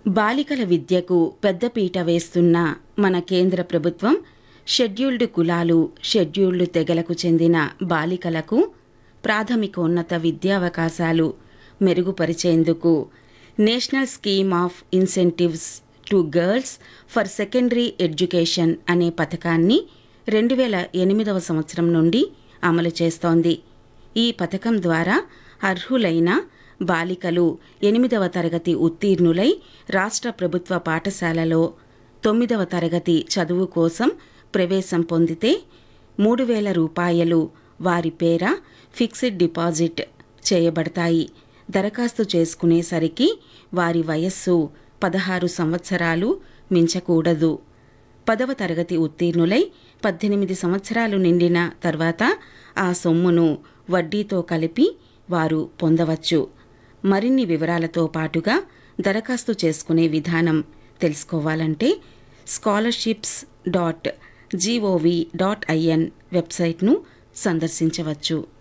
బాలికల విద్యకు పెద్దపీట వేస్తున్న మన కేంద్ర ప్రభుత్వం షెడ్యూల్డ్ కులాలు షెడ్యూల్డ్ తెగలకు చెందిన బాలికలకు ప్రాథమికోన్నత విద్యావకాశాలు మెరుగుపరిచేందుకు national scheme of incentives to girls for secondary education అనే పథకాన్ని రెండు వేల ఎనిమిదవ సంవత్సరం నుండి అమలు చేస్తోంది ఈ పథకం ద్వారా అర్హులైన బాలికలు ఎనిమిదవ తరగతి ఉత్తీర్ణులై రాష్ట్ర ప్రభుత్వ పాఠశాలలో తొమ్మిదవ తరగతి చదువు కోసం ప్రవేశం పొందితే మూడు వేల రూపాయలు వారి పేర ఫిక్స్డ్ డిపాజిట్ చేయబడతాయి దరఖాస్తు చేసుకునేసరికి వారి వయస్సు పదహారు సంవత్సరాలు మించకూడదు పదవ తరగతి ఉత్తీర్ణులై పద్దెనిమిది సంవత్సరాలు నిండిన తర్వాత ఆ సొమ్మును వడ్డీతో కలిపి వారు పొందవచ్చు మరిన్ని వివరాలతో పాటుగా దరఖాస్తు చేసుకునే విధానం తెలుసుకోవాలంటే scholarships dot gov dot in వెబ్సైట్ను సందర్శించవచ్చు